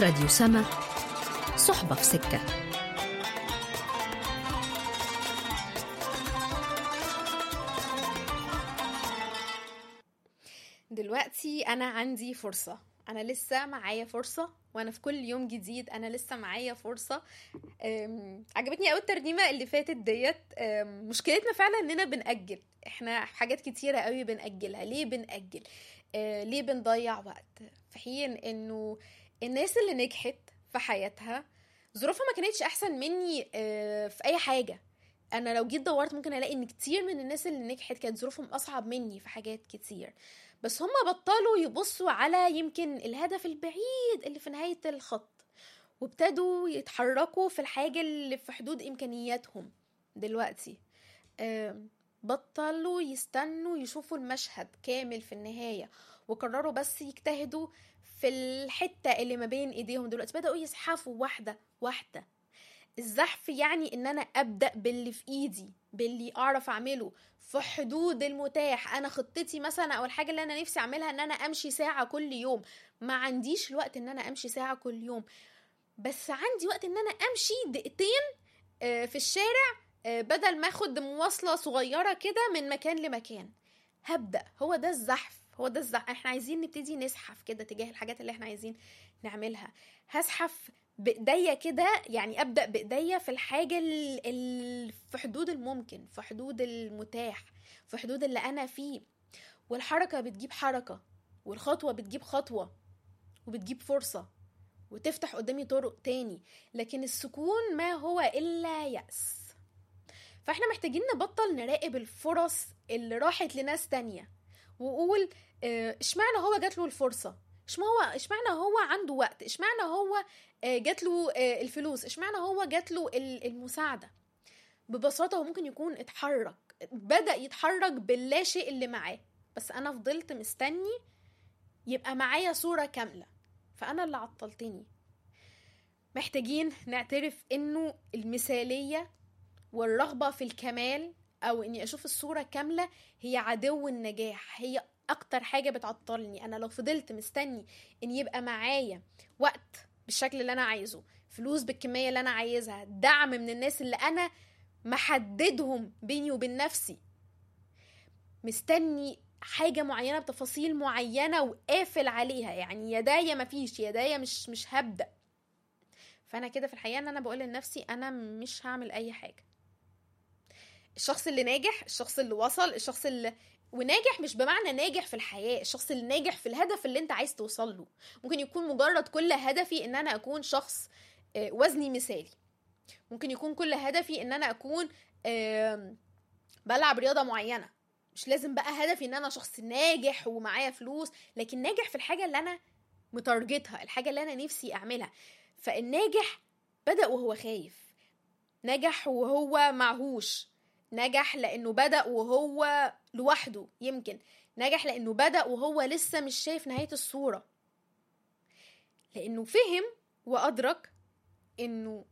راديو سما صحبة في سكة دلوقتي انا عندي فرصة انا لسه معايا فرصة وانا في كل يوم جديد انا لسه معايا فرصة أم، عجبتني قوي الترنيمة اللي فاتت ديت أم، مشكلتنا فعلا اننا بنأجل احنا حاجات كتيرة قوي بنأجلها ليه بنأجل آه، ليه بنضيع وقت في حين انه الناس اللي نجحت في حياتها ظروفها ما كانتش احسن مني آه، في اي حاجة انا لو جيت دورت ممكن الاقي ان كتير من الناس اللي نجحت كانت ظروفهم اصعب مني في حاجات كتير بس هم بطلوا يبصوا على يمكن الهدف البعيد اللي في نهاية الخط وابتدوا يتحركوا في الحاجة اللي في حدود إمكانياتهم دلوقتي آم، بطلوا يستنوا يشوفوا المشهد كامل في النهاية وقرروا بس يجتهدوا في الحتة اللي ما بين ايديهم دلوقتي بدأوا يزحفوا واحدة واحدة الزحف يعني ان انا ابدا باللي في ايدي باللي اعرف اعمله في حدود المتاح انا خطتي مثلا او الحاجه اللي انا نفسي اعملها ان انا امشي ساعه كل يوم ما عنديش الوقت ان انا امشي ساعه كل يوم بس عندي وقت ان انا امشي دقيقتين آه، في الشارع آه، بدل ما اخد مواصله صغيره كده من مكان لمكان هبدا هو ده الزحف هو ده الزحف احنا عايزين نبتدي نزحف كده تجاه الحاجات اللي احنا عايزين نعملها هزحف بايديا كده يعني ابدا بايديا في الحاجه ال- ال- في حدود الممكن في حدود المتاح في حدود اللي انا فيه والحركه بتجيب حركه والخطوه بتجيب خطوه وبتجيب فرصه وتفتح قدامي طرق تاني لكن السكون ما هو الا يأس فاحنا محتاجين نبطل نراقب الفرص اللي راحت لناس تانية وقول آه، اشمعنى هو جات له الفرصة اشمعنى هو اشمعنى هو عنده وقت اشمعنى هو آه، جات له آه، الفلوس اشمعنى هو جات له ال- المساعدة ببساطة هو ممكن يكون اتحرك بدأ يتحرك باللا شيء اللي معاه بس انا فضلت مستني يبقى معايا صورة كاملة فانا اللي عطلتني محتاجين نعترف انه المثالية والرغبة في الكمال او اني اشوف الصورة كاملة هي عدو النجاح هي اكتر حاجة بتعطلني انا لو فضلت مستني ان يبقى معايا وقت بالشكل اللي انا عايزه فلوس بالكمية اللي انا عايزها دعم من الناس اللي انا محددهم بيني وبين نفسي مستني حاجة معينة بتفاصيل معينة وقافل عليها يعني يدايا مفيش يدايا مش مش هبدأ فانا كده في الحقيقة ان انا بقول لنفسي انا مش هعمل اي حاجة الشخص اللي ناجح الشخص اللي وصل الشخص اللي وناجح مش بمعنى ناجح في الحياة الشخص اللي ناجح في الهدف اللي انت عايز توصل له ممكن يكون مجرد كل هدفي ان انا اكون شخص آه، وزني مثالي ممكن يكون كل هدفي ان انا اكون آم، بلعب رياضة معينة مش لازم بقى هدفي ان انا شخص ناجح ومعايا فلوس لكن ناجح في الحاجة اللي انا متارجتها الحاجة اللي انا نفسي اعملها فالناجح بدأ وهو خايف نجح وهو معهوش نجح لانه بدأ وهو لوحده يمكن نجح لانه بدأ وهو لسه مش شايف نهاية الصورة لانه فهم وادرك انه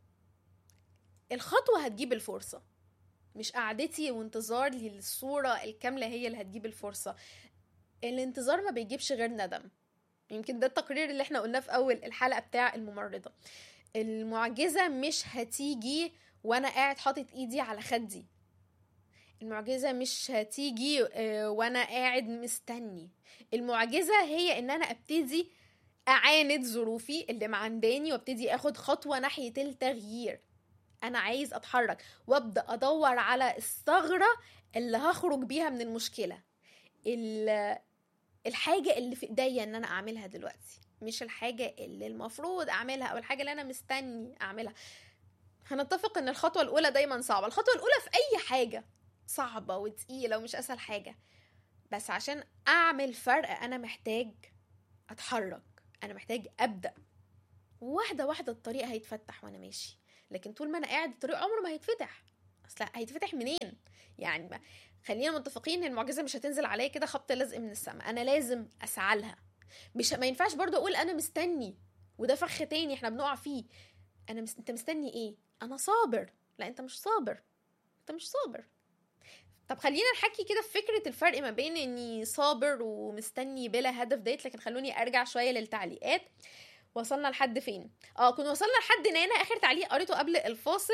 الخطوة هتجيب الفرصة مش قعدتي وانتظاري للصورة الكاملة هي اللي هتجيب الفرصة الانتظار ما بيجيبش غير ندم يمكن ده التقرير اللي احنا قلناه في اول الحلقة بتاع الممرضة المعجزة مش هتيجي وانا قاعد حاطط ايدي على خدي المعجزة مش هتيجي آه، وانا قاعد مستني المعجزة هي ان انا ابتدي اعاند ظروفي اللي معنداني وابتدي اخد خطوة ناحية التغيير انا عايز اتحرك وابدا ادور على الثغرة اللي هخرج بيها من المشكلة ال- الحاجة اللي في ايديا ان انا اعملها دلوقتي مش الحاجة اللي المفروض اعملها او الحاجة اللي انا مستني اعملها هنتفق ان الخطوة الاولى دايما صعبة الخطوة الاولى في اي حاجة صعبة وتقيلة ومش اسهل حاجة بس عشان اعمل فرق انا محتاج اتحرك انا محتاج ابدا واحدة واحدة الطريق هيتفتح وانا ماشي لكن طول ما انا قاعد الطريق عمره ما هيتفتح اصل هيتفتح منين يعني ما خلينا متفقين ان المعجزه مش هتنزل عليا كده خبط لزق من السماء انا لازم اسعى لها مش ما ينفعش برضه اقول انا مستني وده فخ تاني احنا بنقع فيه انا مس... انت مستني ايه انا صابر لا انت مش صابر انت مش صابر طب خلينا نحكي كده في فكرة الفرق ما بين اني صابر ومستني بلا هدف ديت لكن خلوني ارجع شوية للتعليقات وصلنا لحد فين اه كنا وصلنا لحد نانا اخر تعليق قريته قبل الفاصل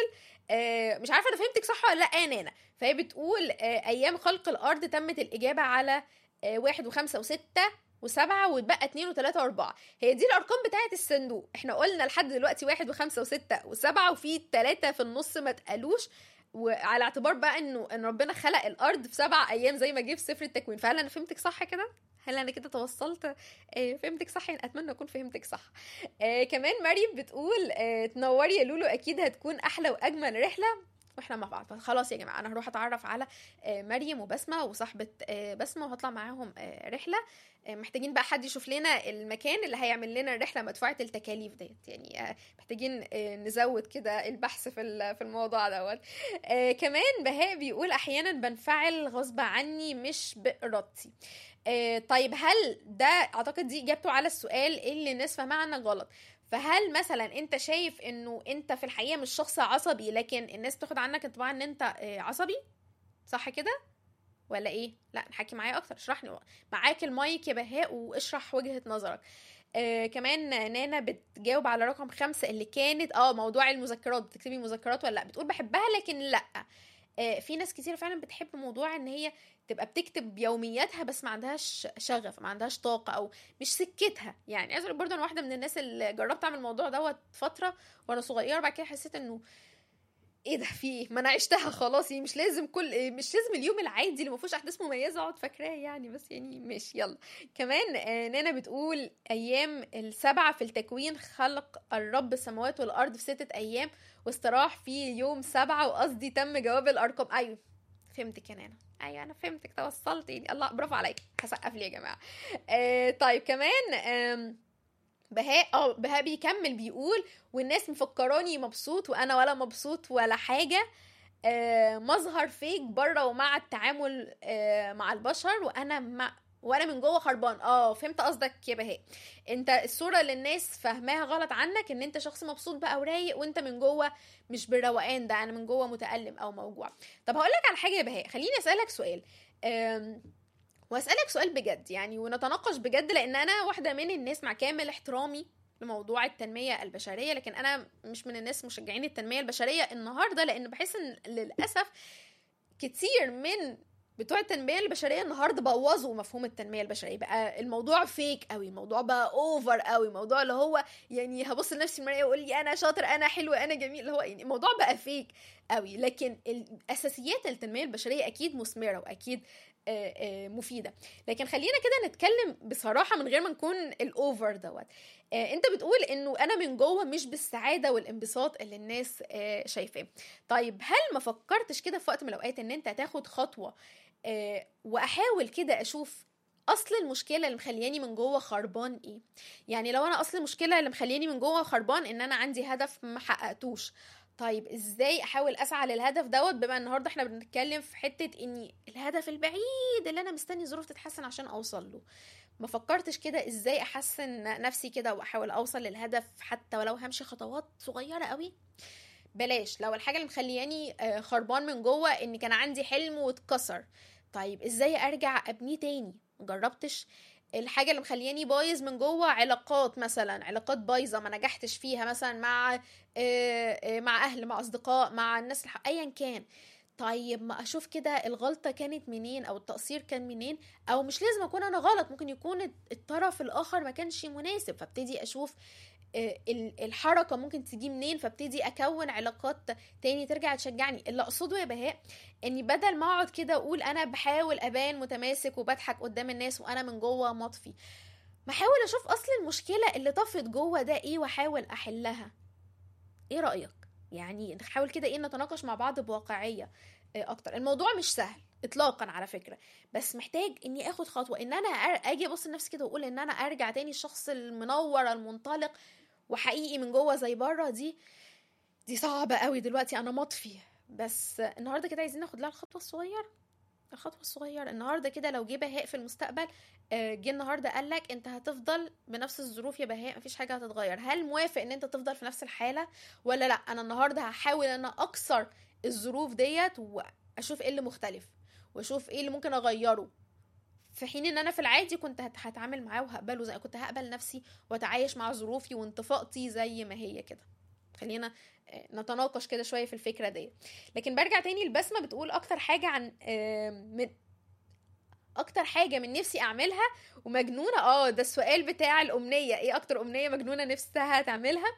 آه مش عارفه انا فهمتك صح ولا لا يا نانا فهي بتقول آه ايام خلق الارض تمت الاجابه على آه واحد وخمسة وستة وسبعة واتبقى اتنين وتلاتة واربعة هي دي الارقام بتاعت الصندوق احنا قلنا لحد دلوقتي واحد وخمسة وستة وسبعة وفي تلاتة في النص ما اتقالوش وعلى اعتبار بقى انه ان ربنا خلق الارض في سبع ايام زي ما جه في سفر التكوين فهل انا فهمتك صح كده هل انا كده توصلت آه فهمتك صح يعني اتمنى اكون فهمتك صح آه كمان مريم بتقول آه تنوري يا لولو اكيد هتكون احلى واجمل رحله واحنا مع بعض خلاص يا جماعه انا هروح اتعرف على آه مريم وبسمه وصاحبه آه بسمه وهطلع معاهم آه رحله محتاجين بقى حد يشوف لنا المكان اللي هيعمل لنا الرحله مدفوعه التكاليف ديت يعني محتاجين نزود كده البحث في في الموضوع دوت كمان بهاء بيقول احيانا بنفعل غصب عني مش بارادتي طيب هل ده اعتقد دي اجابته على السؤال اللي الناس فاهماه عنك غلط فهل مثلا انت شايف انه انت في الحقيقه مش شخص عصبي لكن الناس بتاخد عنك انطباع ان انت عصبي صح كده ولا ايه لا نحكي معايا اكتر اشرح لي معاك المايك يا بهاء واشرح وجهه نظرك آه كمان نانا بتجاوب على رقم خمسة اللي كانت اه موضوع المذكرات بتكتبي مذكرات ولا لا بتقول بحبها لكن لا آه في ناس كتير فعلا بتحب موضوع ان هي تبقى بتكتب يومياتها بس ما عندهاش شغف ما عندهاش طاقه او مش سكتها يعني عايزه اقول برضه انا واحده من الناس اللي جربت اعمل الموضوع دوت فتره وانا صغيره بعد كده حسيت انه ايه ده في ايه ما انا عشتها خلاص يعني مش لازم كل مش لازم اليوم العادي اللي ما فيهوش احداث مميزه اقعد فاكراه يعني بس يعني ماشي يلا كمان آه نانا بتقول ايام السبعه في التكوين خلق الرب السماوات والارض في سته ايام واستراح في يوم سبعه وقصدي تم جواب الارقام ايوه فهمتك يا نانا ايوه انا فهمتك توصلت يعني الله برافو عليك هسقف لي يا جماعه آه طيب كمان آه بهاء اه بهاء بيكمل بيقول والناس مفكراني مبسوط وانا ولا مبسوط ولا حاجه آه مظهر فيك بره ومع التعامل آه مع البشر وانا مع وانا من جوه خربان اه فهمت قصدك يا بهاء انت الصوره اللي الناس فاهماها غلط عنك ان انت شخص مبسوط بقى ورايق وانت من جوه مش بالروقان ده انا من جوه متالم او موجوع طب هقول لك على حاجه يا بهاء خليني اسالك سؤال واسالك سؤال بجد يعني ونتناقش بجد لان انا واحده من الناس مع كامل احترامي لموضوع التنميه البشريه لكن انا مش من الناس مشجعين التنميه البشريه النهارده لان بحس ان للاسف كتير من بتوع التنميه البشريه النهارده بوظوا مفهوم التنميه البشريه بقى الموضوع فيك قوي الموضوع بقى اوفر قوي الموضوع اللي هو يعني هبص لنفسي المرايه واقول لي انا شاطر انا حلو انا جميل اللي هو يعني الموضوع بقى فيك قوي لكن الاساسيات التنميه البشريه اكيد مثمره واكيد مفيده لكن خلينا كده نتكلم بصراحه من غير ما نكون الاوفر دوت انت بتقول انه انا من جوه مش بالسعاده والانبساط اللي الناس شايفاه طيب هل ما فكرتش كده في وقت من الاوقات ان انت تاخد خطوه واحاول كده اشوف اصل المشكله اللي مخلياني من جوه خربان ايه يعني لو انا اصل المشكله اللي مخلياني من جوه خربان ان انا عندي هدف ما حققتوش طيب ازاي احاول اسعى للهدف دوت بما النهارده احنا بنتكلم في حته اني الهدف البعيد اللي انا مستني ظروف تتحسن عشان اوصل له ما فكرتش كده ازاي احسن نفسي كده واحاول اوصل للهدف حتى ولو همشي خطوات صغيره قوي بلاش لو الحاجه اللي مخلياني خربان من جوه ان كان عندي حلم واتكسر طيب ازاي ارجع ابنيه تاني مجربتش الحاجه اللي مخلياني بايظ من جوه علاقات مثلا علاقات بايظه ما نجحتش فيها مثلا مع مع اهل مع اصدقاء مع الناس ايا كان طيب ما اشوف كده الغلطه كانت منين او التقصير كان منين او مش لازم اكون انا غلط ممكن يكون الطرف الاخر ما كانش مناسب فابتدي اشوف الحركه ممكن تيجي منين فابتدي اكون علاقات تاني ترجع تشجعني اللي اقصده يا بهاء اني بدل ما اقعد كده اقول انا بحاول ابان متماسك وبضحك قدام الناس وانا من جوه مطفي ما احاول اشوف اصل المشكله اللي طفت جوه ده ايه واحاول احلها ايه رايك يعني نحاول كده ايه نتناقش مع بعض بواقعيه اكتر الموضوع مش سهل اطلاقا على فكره بس محتاج اني اخد خطوه ان انا اجي ابص لنفسي كده واقول ان انا ارجع تاني الشخص المنور المنطلق وحقيقي من جوه زي بره دي دي صعبه قوي دلوقتي انا مطفي بس النهارده كده عايزين ناخد لها الخطوه الصغيره الخطوه الصغيره النهارده كده لو جه بهاء في المستقبل جه النهارده قال لك انت هتفضل بنفس الظروف يا بهاء مفيش حاجه هتتغير هل موافق ان انت تفضل في نفس الحاله ولا لا انا النهارده هحاول ان انا اكسر الظروف ديت واشوف ايه اللي مختلف واشوف ايه اللي ممكن اغيره في حين ان انا في العادي كنت هت- هتعامل معاه وهقبله زي كنت هقبل نفسي واتعايش مع ظروفي وانطفاءتي زي ما هي كده خلينا آه، نتناقش كده شويه في الفكره دي لكن برجع تاني البسمه بتقول اكتر حاجه عن آه، من اكتر حاجه من نفسي اعملها ومجنونه اه ده السؤال بتاع الامنيه ايه اكتر امنيه مجنونه نفسها تعملها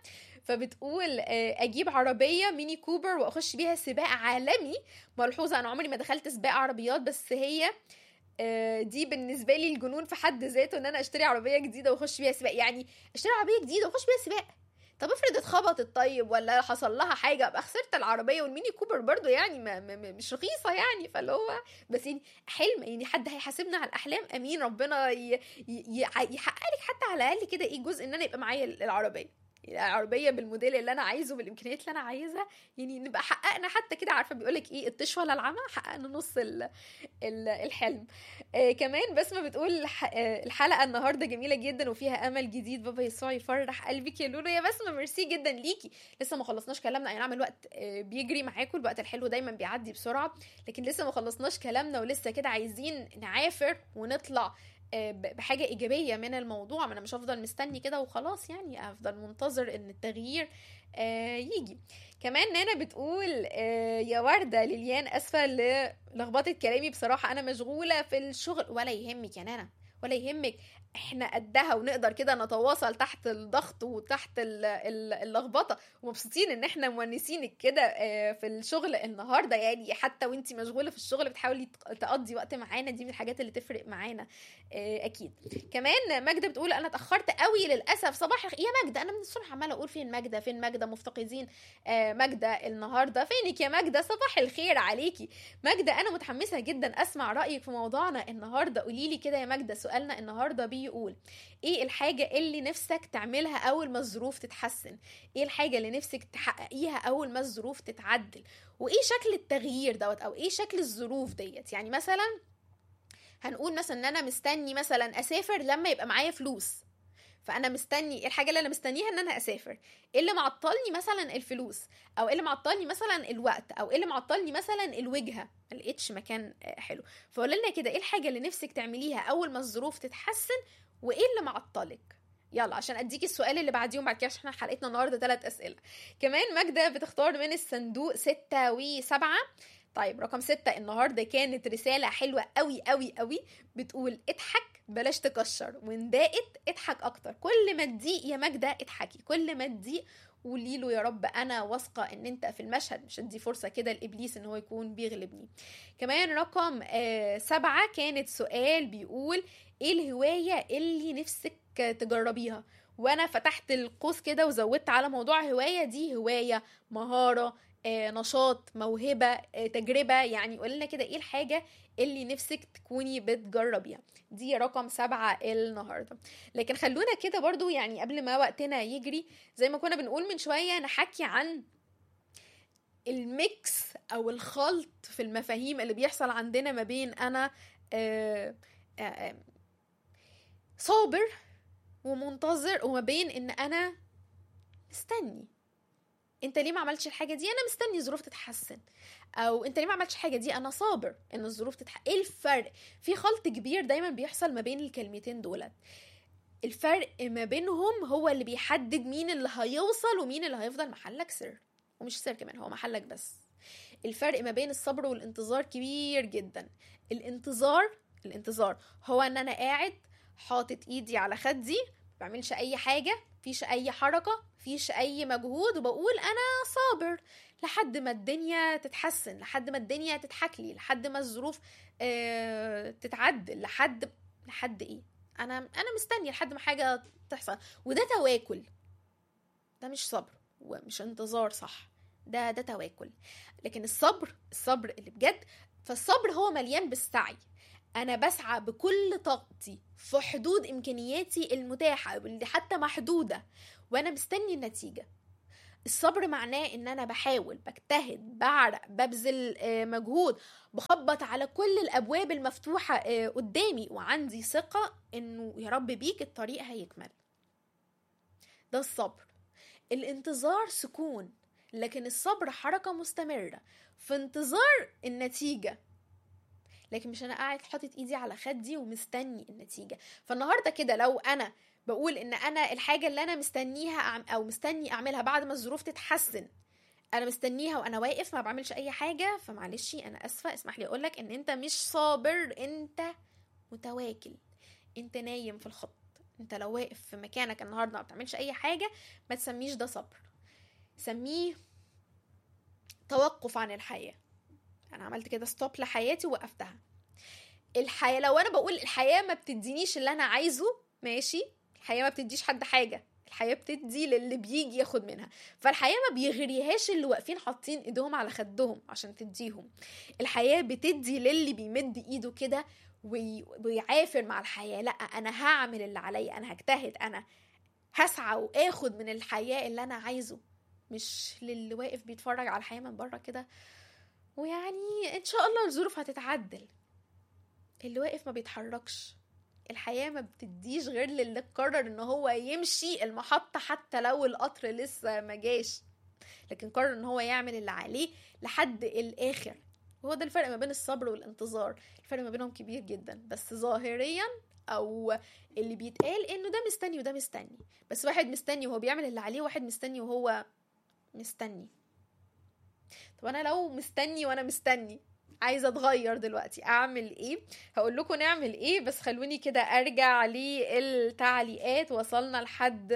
فبتقول آه، اجيب عربيه ميني كوبر واخش بيها سباق عالمي ملحوظه انا عمري ما دخلت سباق عربيات بس هي آه، دي بالنسبه لي الجنون في حد ذاته ان انا اشتري عربيه جديده واخش بيها سباق يعني اشتري عربيه جديده واخش بيها سباق طب افرض اتخبطت طيب ولا حصل لها حاجه ابقى خسرت العربيه والميني كوبر برضو يعني ما ما ما- مش رخيصه يعني فاللي هو بس يعني حلم يعني حد هيحاسبنا على الاحلام امين ربنا ي- ي- ي- يحقق لك حتى على الاقل كده ايه جزء ان انا يبقى معايا العربيه العربيه بالموديل اللي انا عايزه بالامكانيات اللي انا عايزها يعني نبقى حققنا حتى كده عارفه بيقول لك ايه الطش ولا العمى حققنا نص ال ال الحلم آه كمان بسمه بتقول الح- آه، الحلقه النهارده جميله جدا وفيها امل جديد بابا يسوع يفرح قلبك يا لولو يا بسمه ميرسي جدا ليكي لسه ما خلصناش كلامنا اي نعم الوقت آه، بيجري معاكم الوقت الحلو دايما بيعدي بسرعه لكن لسه ما خلصناش كلامنا ولسه كده عايزين نعافر ونطلع آه، ب- بحاجة إيجابية من الموضوع ما أنا مش هفضل مستني كده وخلاص يعني أفضل منتظر إن التغيير آه، يجي كمان نانا بتقول آه، يا وردة ليليان أسفة للخبطة كلامي بصراحة أنا مشغولة في الشغل ولا يهمك يا نانا ولا يهمك احنا قدها ونقدر كده نتواصل تحت الضغط وتحت ال- ال- اللخبطه ومبسوطين ان احنا مونسينك كده آه، في الشغل النهارده يعني حتى وانتي مشغوله في الشغل بتحاولي تق- تقضي وقت معانا دي من الحاجات اللي تفرق معانا آه، اكيد كمان ماجده بتقول انا اتاخرت قوي للاسف صباح الخ... يا ماجده انا من الصبح عماله اقول فين ماجده فين ماجده مفتقدين آه، ماجده النهارده فينك يا ماجده صباح الخير عليكي ماجده انا متحمسه جدا اسمع رايك في موضوعنا النهارده قولي لي كده يا ماجده سؤالنا النهارده بيقول ايه الحاجه اللي نفسك تعملها اول ما الظروف تتحسن ايه الحاجه اللي نفسك تحققيها اول ما الظروف تتعدل وايه شكل التغيير دوت او ايه شكل الظروف ديت يعني مثلا هنقول مثلا ان انا مستني مثلا اسافر لما يبقى معايا فلوس فانا مستني الحاجه اللي انا مستنيها ان انا اسافر ايه اللي معطلني مثلا الفلوس او ايه اللي معطلني مثلا الوقت او ايه اللي معطلني مثلا الوجهه ما لقيتش مكان آه، حلو فقول لنا كده ايه الحاجه اللي نفسك تعمليها اول ما الظروف تتحسن وايه اللي معطلك يلا عشان اديكي السؤال اللي بعديهم بعد كده عشان احنا حلقتنا النهارده ثلاث اسئله كمان ماجده بتختار من الصندوق ستة وسبعة طيب رقم ستة النهارده كانت رسالة حلوة قوي قوي قوي بتقول اضحك بلاش تكشر وان ضاقت اضحك اكتر كل ما تضيق يا ماجدة اضحكي كل ما تضيق قولي له يا رب انا واثقه ان انت في المشهد مش هدي فرصه كده لابليس ان هو يكون بيغلبني كمان رقم آه سبعة كانت سؤال بيقول ايه الهوايه اللي نفسك تجربيها وانا فتحت القوس كده وزودت على موضوع هوايه دي هوايه مهاره آه، نشاط موهبه آه، تجربه يعني قول لنا كده ايه الحاجه اللي نفسك تكوني بتجربيها دي رقم سبعة النهاردة لكن خلونا كده برضو يعني قبل ما وقتنا يجري زي ما كنا بنقول من شوية نحكي عن الميكس او الخلط في المفاهيم اللي بيحصل عندنا ما بين انا آه، آه، آه، صابر ومنتظر وما بين ان انا مستني انت ليه ما عملتش الحاجه دي انا مستني ظروف تتحسن او انت ليه ما عملتش الحاجه دي انا صابر ان الظروف تتحسن ايه الفرق في خلط كبير دايما بيحصل ما بين الكلمتين دولت الفرق ما بينهم هو اللي بيحدد مين اللي هيوصل ومين اللي هيفضل محلك سر ومش سر كمان هو محلك بس الفرق ما بين الصبر والانتظار كبير جدا الانتظار الانتظار هو ان انا قاعد حاطط ايدي على خدي ما بعملش اي حاجه مفيش اي حركه مفيش اي مجهود وبقول انا صابر لحد ما الدنيا تتحسن لحد ما الدنيا تضحك لي لحد ما الظروف آه تتعدل لحد لحد ايه انا انا مستني لحد ما حاجه تحصل وده تواكل ده مش صبر ومش انتظار صح ده ده تواكل لكن الصبر الصبر اللي بجد فالصبر هو مليان بالسعي انا بسعى بكل طاقتي في حدود امكانياتي المتاحه واللي حتى محدوده وانا مستني النتيجه الصبر معناه ان انا بحاول بجتهد بعرق ببذل آه، مجهود بخبط على كل الابواب المفتوحه آه، قدامي وعندي ثقه انه يا رب بيك الطريق هيكمل ده الصبر الانتظار سكون لكن الصبر حركه مستمره في انتظار النتيجه لكن مش انا قاعد حاطط ايدي على خدي ومستني النتيجه فالنهارده كده لو انا بقول ان انا الحاجه اللي انا مستنيها أعم- او مستني اعملها بعد ما الظروف تتحسن انا مستنيها وانا واقف ما بعملش اي حاجه فمعلش انا اسفه اسمح لي اقولك ان انت مش صابر انت متواكل انت نايم في الخط انت لو واقف في مكانك النهارده ما بتعملش اي حاجه ما تسميش ده صبر سميه توقف عن الحياه انا عملت كده ستوب لحياتي ووقفتها الحياه لو انا بقول الحياه ما بتدينيش اللي انا عايزه ماشي الحياه ما بتديش حد حاجه الحياه بتدي للي بيجي ياخد منها فالحياه ما بيغريهاش اللي واقفين حاطين ايدهم على خدهم عشان تديهم الحياه بتدي للي بيمد ايده كده وي- ويعافر مع الحياه لا انا هعمل اللي عليا انا هجتهد انا هسعى واخد من الحياه اللي انا عايزه مش للي واقف بيتفرج على الحياه من بره كده ويعني ان شاء الله الظروف هتتعدل اللي واقف ما بيتحركش الحياة ما بتديش غير للي قرر ان هو يمشي المحطة حتى لو القطر لسه ما جاش لكن قرر ان هو يعمل اللي عليه لحد الاخر وهو ده الفرق ما بين الصبر والانتظار الفرق ما بينهم كبير جدا بس ظاهريا او اللي بيتقال انه ده مستني وده مستني بس واحد مستني وهو بيعمل اللي عليه واحد مستني وهو مستني طب انا لو مستني وانا مستني عايزه اتغير دلوقتي اعمل ايه هقول لكم نعمل ايه بس خلوني كده ارجع للتعليقات وصلنا لحد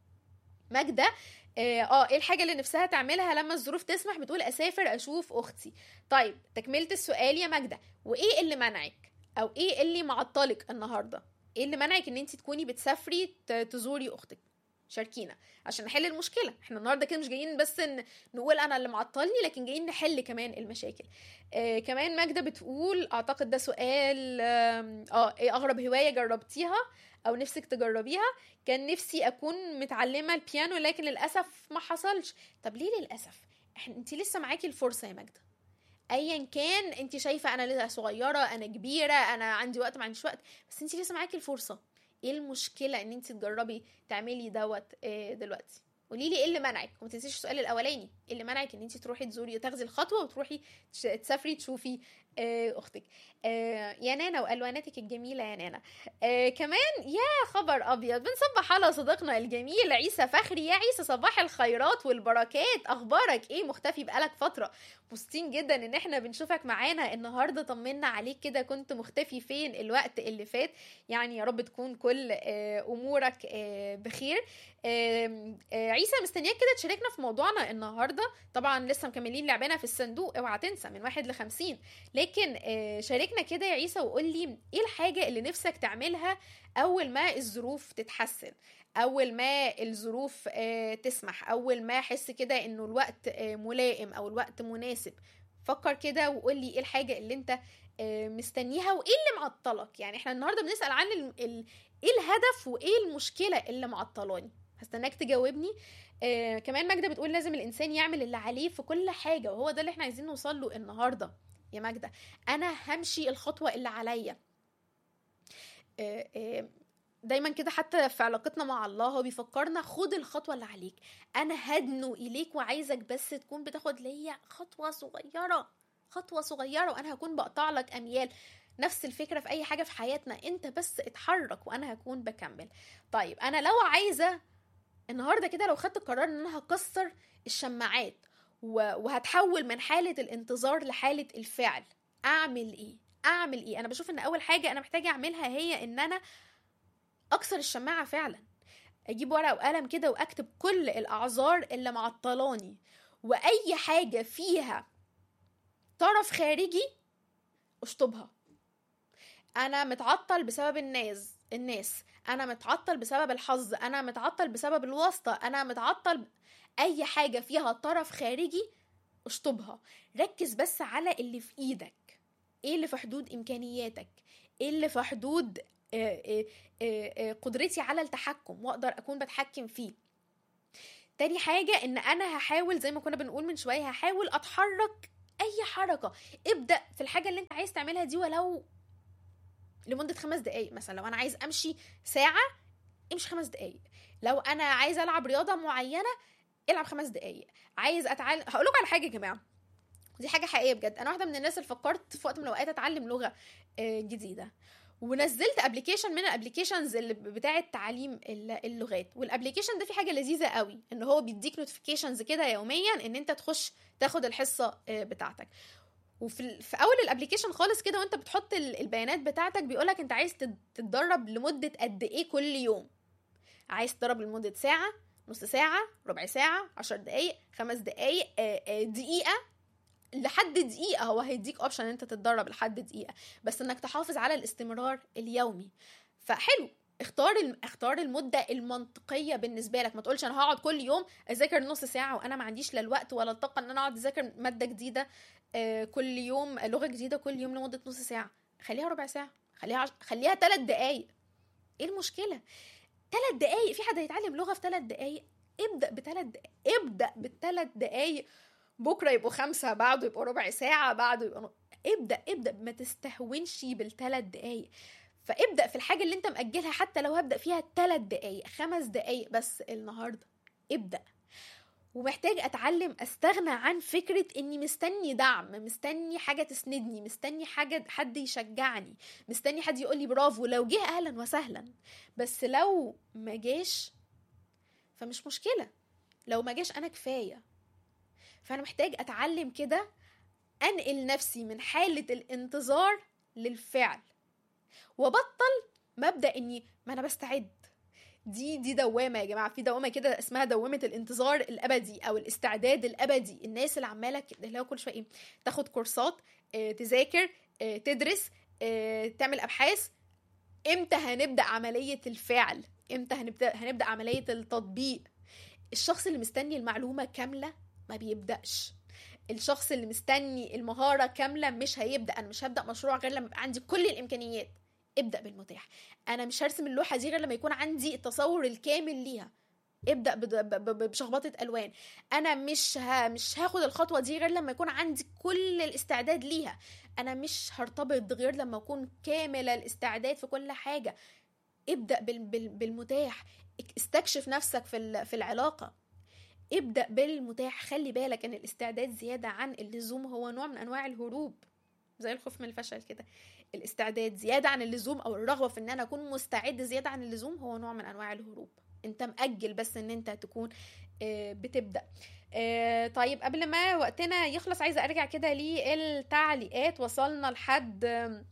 ماجده اه آه، ايه الحاجه اللي نفسها تعملها لما الظروف تسمح بتقول اسافر اشوف اختي طيب تكمله السؤال يا ماجده وايه اللي منعك او ايه اللي معطلك النهارده ايه اللي منعك ان انت تكوني بتسافري ت- تزوري اختك شاركينا عشان نحل المشكله احنا النهارده كده مش جايين بس ن- نقول انا اللي معطلني لكن جايين نحل كمان المشاكل آه كمان ماجده بتقول اعتقد ده سؤال آم، اه ايه اغرب هوايه جربتيها او نفسك تجربيها كان نفسي اكون متعلمه البيانو لكن للاسف ما حصلش طب ليه للاسف احنا انت لسه معاكي الفرصه يا ماجده ايا كان انت شايفه انا لسه صغيره انا كبيره انا عندي وقت ما عنديش وقت بس انت لسه معاكي الفرصه ايه المشكله ان انت تجربي تعملي دوت آه، دلوقتي قولي لي ايه اللي منعك وما تنسيش السؤال الاولاني ايه اللي منعك ان انت تروحي تزوري تاخدي الخطوه وتروحي تش- تسافري تشوفي آه، اختك آه، يا نانا والواناتك الجميله يا نانا آه، كمان يا خبر ابيض بنصبح على صديقنا الجميل عيسى فخري يا عيسى صباح الخيرات والبركات اخبارك ايه مختفي بقالك فتره مبسوطين جدا ان احنا بنشوفك معانا النهارده طمنا عليك كده كنت مختفي فين الوقت اللي فات يعني يا رب تكون كل آه، امورك آه، بخير آم، آه، عيسى مستنياك كده تشاركنا في موضوعنا النهارده طبعا لسه مكملين لعبنا في الصندوق اوعى تنسى من واحد لخمسين لكن آه، شاركنا كده يا عيسى وقول لي ايه الحاجه اللي نفسك تعملها اول ما الظروف تتحسن اول ما الظروف آه، تسمح اول ما احس كده انه الوقت آه، ملائم او الوقت مناسب فكر كده وقول لي ايه الحاجه اللي انت آه، مستنيها وايه اللي معطلك يعني احنا النهارده بنسال عن ال... ال... ايه الهدف وايه المشكله اللي معطلاني هستناك تجاوبني آه كمان ماجده بتقول لازم الانسان يعمل اللي عليه في كل حاجه وهو ده اللي احنا عايزين نوصل له النهارده يا ماجده انا همشي الخطوه اللي عليا آه آه دايما كده حتى في علاقتنا مع الله هو بيفكرنا خد الخطوه اللي عليك انا هدنو اليك وعايزك بس تكون بتاخد ليا خطوه صغيره خطوه صغيره وانا هكون بقطع لك اميال نفس الفكره في اي حاجه في حياتنا انت بس اتحرك وانا هكون بكمل طيب انا لو عايزه النهارده كده لو خدت القرار ان انا هكسر الشماعات و- وهتحول من حاله الانتظار لحاله الفعل اعمل ايه اعمل ايه انا بشوف ان اول حاجه انا محتاجه اعملها هي ان انا اكسر الشماعه فعلا اجيب ورقه وقلم كده واكتب كل الاعذار اللي معطلاني واي حاجه فيها طرف خارجي اشطبها انا متعطل بسبب الناس الناس انا متعطل بسبب الحظ انا متعطل بسبب الواسطه انا متعطل ب... اي حاجه فيها طرف خارجي اشطبها ركز بس على اللي في ايدك ايه اللي في حدود امكانياتك ايه اللي في حدود آه، آه، آه، آه، قدرتي على التحكم واقدر اكون بتحكم فيه تاني حاجة ان انا هحاول زي ما كنا بنقول من شوية هحاول اتحرك اي حركة ابدأ في الحاجة اللي انت عايز تعملها دي ولو لمدة خمس دقايق مثلا لو انا عايز امشي ساعة امشي خمس دقايق لو انا عايز العب رياضة معينة العب خمس دقايق عايز اتعلم هقول لكم على حاجة يا جماعة دي حاجه حقيقيه بجد انا واحده من الناس اللي فكرت في وقت من الاوقات اتعلم لغه آه، جديده ونزلت ابلكيشن من الابلكيشنز اللي بتاعه تعليم ال- اللغات والابلكيشن ده فيه حاجه لذيذه قوي ان هو بيديك نوتيفيكيشنز كده يوميا ان انت تخش تاخد الحصه آه، بتاعتك وفي ال- في اول الابلكيشن خالص كده وانت بتحط ال- البيانات بتاعتك بيقولك انت عايز تد- تتدرب لمده قد ايه كل يوم عايز تدرب لمده ساعه نص ساعه ربع ساعه عشر دقايق خمس دقايق آه، آه، دقيقه لحد دقيقه هو هيديك اوبشن ان انت تتدرب لحد دقيقه بس انك تحافظ على الاستمرار اليومي فحلو اختار الم... اختار المده المنطقيه بالنسبه لك ما تقولش انا هقعد كل يوم اذاكر نص ساعه وانا ما عنديش لا الوقت ولا الطاقه ان انا اقعد اذاكر ماده جديده آه، كل يوم لغه جديده كل يوم لمده نص ساعه خليها ربع ساعه خليها عش... خليها ثلاث دقائق ايه المشكله ثلاث دقائق في حد هيتعلم لغه في ثلاث دقائق ابدا بثلاث دقائق ابدا بالثلاث دقائق بكره يبقوا خمسه بعده يبقوا ربع ساعه بعده يبقوا ن- ابدا ابدا ما تستهونش بالثلاث دقائق فابدا في الحاجه اللي انت مأجلها حتى لو هبدا فيها ثلاث دقائق خمس دقائق بس النهارده ابدا ومحتاج اتعلم استغنى عن فكره اني مستني دعم مستني حاجه تسندني مستني حاجه حد يشجعني مستني حد يقول لي برافو لو جه اهلا وسهلا بس لو ما جاش فمش مشكله لو ما جاش انا كفايه فانا محتاج اتعلم كده انقل نفسي من حاله الانتظار للفعل وبطل مبدا اني ما انا بستعد دي دي دوامه يا جماعه في دوامه كده اسمها دوامه الانتظار الابدي او الاستعداد الابدي الناس اللي عماله كده اللي هو كل شويه ايه تاخد كورسات آه، تذاكر آه، تدرس آه، تعمل ابحاث امتى هنبدا عمليه الفعل امتى هنبدا هنبدا عمليه التطبيق الشخص اللي مستني المعلومه كامله ما بيبداش الشخص اللي مستني المهاره كامله مش هيبدا انا مش هبدا مشروع غير لما يبقى عندي كل الامكانيات ابدا بالمتاح انا مش هرسم اللوحه دي غير لما يكون عندي التصور الكامل ليها ابدا بد- ب- ب- بشخبطه الوان انا مش ها مش هاخد الخطوه دي غير لما يكون عندي كل الاستعداد ليها انا مش هرتبط غير لما اكون كامل الاستعداد في كل حاجه ابدا بال- بال- بالمتاح استكشف نفسك في ال- في العلاقه ابدا بالمتاح خلي بالك ان الاستعداد زياده عن اللزوم هو نوع من انواع الهروب زي الخوف من الفشل كده الاستعداد زياده عن اللزوم او الرغبه في ان انا اكون مستعد زياده عن اللزوم هو نوع من انواع الهروب انت مأجل بس ان انت تكون آه، بتبدا آه، طيب قبل ما وقتنا يخلص عايزه ارجع كده للتعليقات وصلنا لحد آم،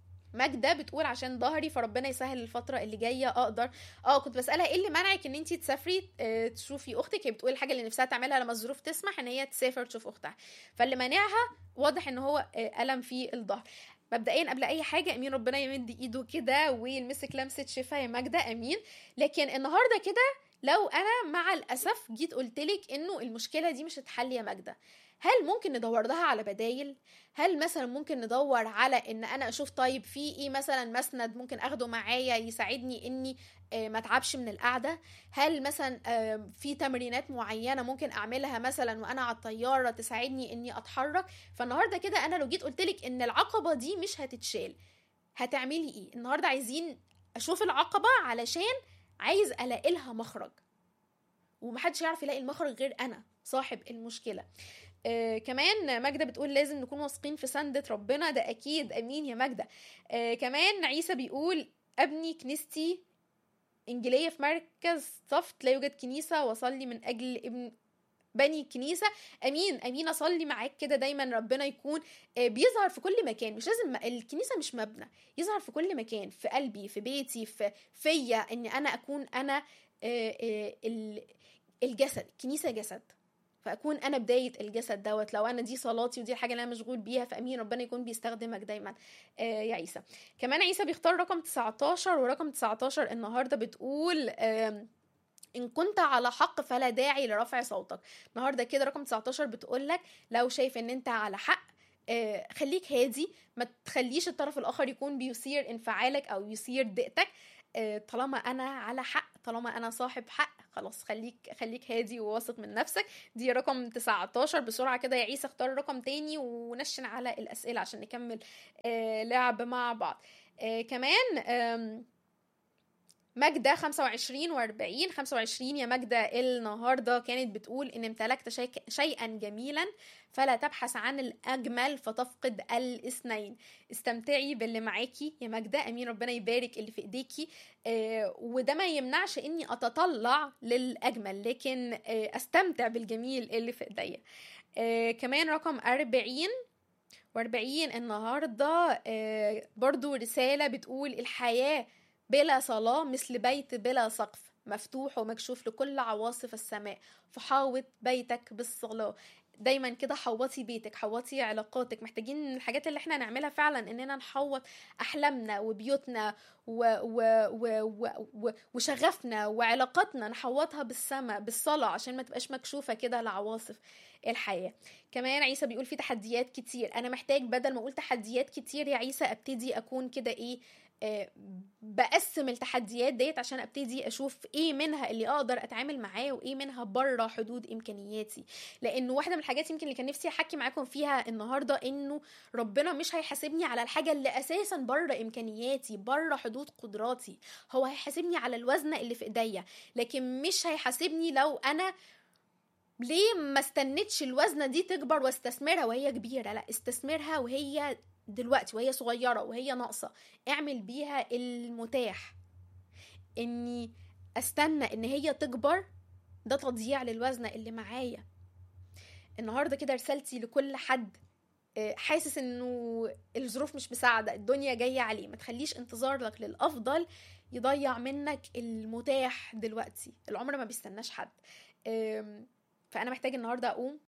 ماجده بتقول عشان ظهري فربنا يسهل الفتره اللي جايه اقدر اه كنت بسالها ايه اللي منعك ان انت تسافري آه، تشوفي اختك هي بتقول الحاجه اللي نفسها تعملها لما الظروف تسمح ان هي تسافر تشوف اختها فاللي مانعها واضح ان هو آه، الم في الظهر مبدئيا قبل اي حاجه امين ربنا يمد ايده كده ويلمسك لمسه شفا يا ماجده امين لكن النهارده كده لو انا مع الاسف جيت قلتلك انه المشكله دي مش هتحل يا ماجده هل ممكن ندور لها على بدايل هل مثلا ممكن ندور على ان انا اشوف طيب في ايه مثلا مسند ممكن اخده معايا يساعدني اني آه، ما اتعبش من القعده هل مثلا آه، في تمرينات معينه ممكن اعملها مثلا وانا على الطياره تساعدني اني اتحرك فالنهارده كده انا لو جيت قلتلك ان العقبه دي مش هتتشال هتعملي ايه النهارده عايزين اشوف العقبه علشان عايز الاقي لها مخرج ومحدش يعرف يلاقي المخرج غير انا صاحب المشكله آه كمان ماجدة بتقول لازم نكون واثقين في سندة ربنا ده أكيد أمين يا ماجدة آه كمان عيسى بيقول أبني كنيستي إنجيلية في مركز صفت لا يوجد كنيسة وصلي من أجل ابن بني كنيسة أمين أمين أصلي معاك كده دايما ربنا يكون آه، بيظهر في كل مكان مش لازم الكنيسة مش مبنى يظهر في كل مكان في قلبي في بيتي في فيا إن أنا أكون أنا آه، آه، ال- الجسد الكنيسة جسد فاكون انا بدايه الجسد دوت لو انا دي صلاتي ودي الحاجه اللي انا مشغول بيها فامين ربنا يكون بيستخدمك دايما آه يا عيسى كمان عيسى بيختار رقم 19 ورقم 19 النهارده بتقول آم، ان كنت على حق فلا داعي لرفع صوتك النهارده كده رقم 19 بتقول لك لو شايف ان انت على حق آه، خليك هادي ما تخليش الطرف الاخر يكون بيثير انفعالك او يثير ضيقتك آه، طالما انا على حق طالما انا صاحب حق خلاص خليك خليك هادي وواثق من نفسك دي رقم 19 بسرعه كده يا عيسى اختار رقم تاني ونشن على الاسئله عشان نكمل آه، لعب مع بعض آه، كمان آم، ماجدة 25 و40 25 يا ماجدة النهاردة كانت بتقول إن امتلكت شيء شيئا جميلا فلا تبحث عن الأجمل فتفقد الاثنين استمتعي باللي معاكي يا ماجدة أمين ربنا يبارك اللي في إيديكي آه وده ما يمنعش إني أتطلع للأجمل لكن آه أستمتع بالجميل اللي في إيديا آه كمان رقم 40 و40 النهاردة آه برضو رسالة بتقول الحياة بلا صلاة مثل بيت بلا سقف مفتوح ومكشوف لكل عواصف السماء فحاوط بيتك بالصلاة دايما كده حوطي بيتك حوطي علاقاتك محتاجين من الحاجات اللي احنا نعملها فعلا اننا نحوط احلامنا وبيوتنا و و و و و وشغفنا وعلاقاتنا نحوطها بالسماء بالصلاة عشان ما تبقاش مكشوفة كده لعواصف الحياة كمان عيسى بيقول في تحديات كتير انا محتاج بدل ما اقول تحديات كتير يا عيسى ابتدي اكون كده ايه بقسم التحديات ديت عشان ابتدي اشوف ايه منها اللي اقدر اتعامل معاه وايه منها بره حدود امكانياتي لانه واحده من الحاجات يمكن اللي كان نفسي احكي معاكم فيها النهارده انه ربنا مش هيحاسبني على الحاجه اللي اساسا بره امكانياتي بره حدود قدراتي هو هيحاسبني على الوزنه اللي في ايديا لكن مش هيحاسبني لو انا ليه ما استنتش الوزنه دي تكبر واستثمرها وهي كبيره لا استثمرها وهي دلوقتي وهي صغيرة وهي ناقصة اعمل بيها المتاح اني استنى ان هي تكبر ده تضييع للوزنة اللي معايا النهاردة كده رسالتي لكل حد حاسس انه الظروف مش مساعدة الدنيا جاية عليه ما تخليش انتظارك للأفضل يضيع منك المتاح دلوقتي العمر ما بيستناش حد فأنا محتاج النهاردة أقوم